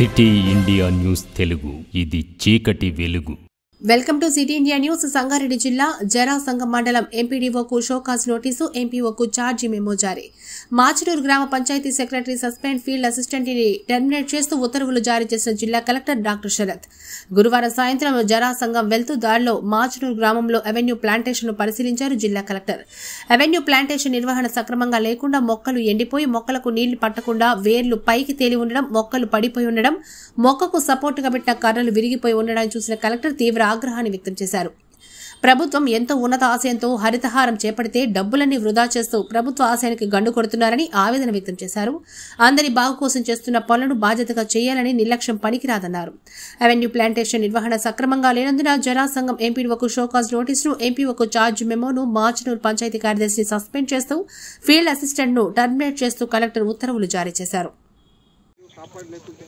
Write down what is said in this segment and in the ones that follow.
City India news Telugu ఇది చీకటి వెలుగు welcome to city India news Sangareddy జిల్లా జరాసంగం మండలం ఎంపీడీఓకు షోకాజ్ నోటీసు ఎంపీఓకు ఛార్జీ మెమో జారీ మాచనూరు గ్రామ panchayat secretary suspend field assistant ని టెర్మినేట్ చేస్తూ ఉత్తర్వులు జారీ చేసిన జిల్లా కలెక్టర్ డాక్టర్ శరత్ గురువారం సాయంత్రం జరాసంగం వెళ్తూ దారిలో మాచనూరు గ్రామంలో అవెన్యూ ప్లాంటేషన్ ను పరిశీలించారు జిల్లా కలెక్టర్ అవెన్యూ ప్లాంటేషన్ నిర్వహణ సక్రమంగా లేకుండా మొక్కలు ఎండిపోయి మొక్కలకు నీళ్లు పట్టకుండా వేర్లు పైకి తేలి ఉండడం మొక్కలు పడిపోయి ఉండడం మొక్కకు సపోర్టుగా పెట్టిన కర్రలు విరిగిపోయి ఉండడాన్ని చూసిన కలెక్టర్ తీవ్ర ఆగ్రహాన్ని వ్యక్తం చేశారు ప్రభుత్వం ఎంతో ఉన్నత ఆశయంతో హరితహారం చేపడితే డబ్బులన్నీ వృధా చేస్తూ ప్రభుత్వ ఆశయానికి గండు కొడుతున్నారని ఆవేదన వ్యక్తం చేశారు అందరి బాగు కోసం చేస్తున్న పనులను బాధ్యతగా చేయాలని నిర్లక్ష్యం పనికిరాదన్నారు అవెన్యూ ప్లాంటేషన్ నిర్వహణ సక్రమంగా లేనందున జనాసంఘం ఎంపీడీఓకు షోకాజ్ నోటీసును ఎంపీఓకు ఛార్జ్ మెమోను మార్చనూరు పంచాయతీ కార్యదర్శిని సస్పెండ్ చేస్తూ ఫీల్డ్ అసిస్టెంట్ ను టర్మినేట్ చేస్తూ కలెక్టర్ ఉత్తర్వులు జారీ చేశారు కాపాడు లేకుంటే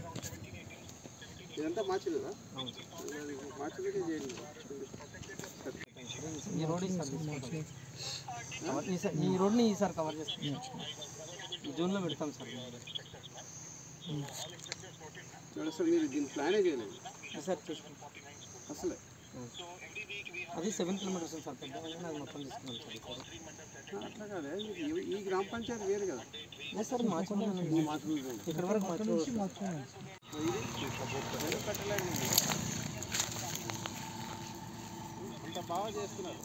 ఇదంతా మార్చలేదా మార్చలేదే చేయండి ఈ రోడ్ ఈసారి తీసుకుంటాం. కవర్ ఈసారి ఈ రోడ్ని ఈసారి కవర్ చేస్తాం ఈ జూన్లో పెడతాం సార్ చూడండి సార్ మీరు దీని ప్లానే చేయలేదు ఈసారి చూసుకుంటాం అసలే అది సెవెన్ కిలోమీటర్స్ ఉంది సార్ పెద్ద అది మొత్తం తీసుకున్నాం సార్ ఈసారి అట్లా కాదే మీకు ఈ- ఈ గ్రామ పంచాయతీ వేరు కదా లేదు సార్ మార్చుకున్నాం ఇక్కడ వరకు మార్చుకోవాలి ఇది కట్టలేదు అంత బాగా చేస్తున్నారు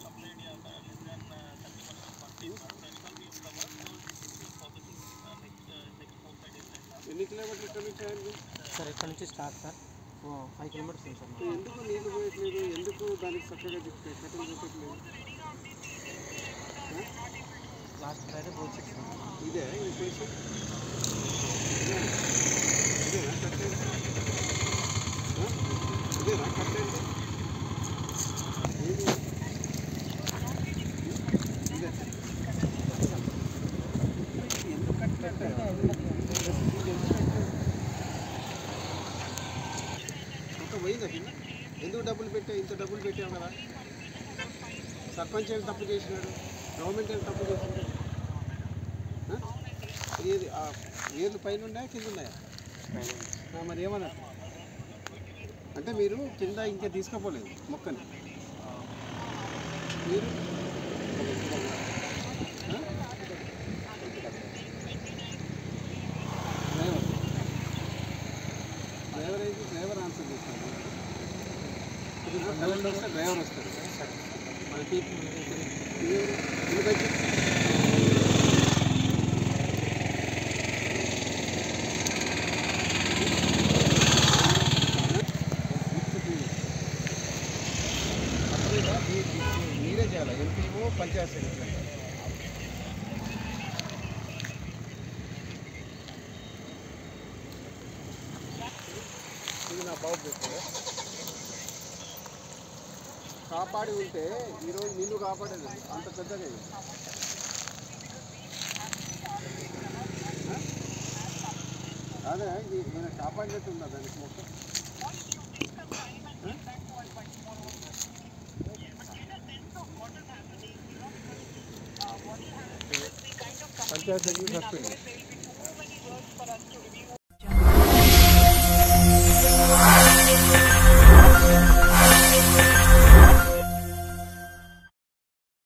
ఎన్ని కిలోమీటర్లు ఇక్కడ నుంచి అయింది సార్ ఇక్కడ నుంచి స్టార్ట్ సార్ ఫైవ్ కిలోమీటర్స్ ఉంది సార్ మాకు. ఎందుకు నీళ్ళు పోయట్లేదు ఎందుకు దానికి చక్కగా చెప్ప- కట్టలు చెప్పట్లేదు లాస్ట్ ఫ్రైడే పోవచ్చు సార్ ఇదే ఈ ప్లేస్ ఇదేనా కట్టేది ఆ? ఇదేనా కట్టేది ఏది? ఇదే. ఎందుకు కట్టలేదు మొత్తం పోయిందా కింద ఎందుకు డబ్బులు పెట్టా ఇంత డబ్బులు పెట్టావు కదా సర్పంచ్ ఏం తప్పు చేసినాడు గవర్నమెంట్ ఏం తప్పు చేసినాడు ఆ? ఏది ఆ వేర్లు పైన ఉన్నాయా కింద ఉన్నాయా ఆ, మరి ఏమన్నారు అంటే మీరు కింద ఇంకా తీసుకుపోలేదు మొక్కని మీరు ఆ? డ్రైవర్ డ్రైవర్ అయితే డ్రైవర్ ఆన్సర్ చేస్తాడు కలెక్టర్ వస్తే డ్రైవర్ వస్తాడు మన పీపుల్ ఇది- ఎందుకంటే మీరే చేయాలి ఎంపీఓ పంచాయత్ సెక్రటరీ ఇది నా బాబు పెట్టాడు కాపాడి ఉంటే ఈరోజు నిన్ను కాపాడేది అంత పెద్దగా అయింది. ఆ? అదే ఇది నేను కాపాడినట్టు ఉందా దానికి మొక్క పంచాయతీ సస్పెండ్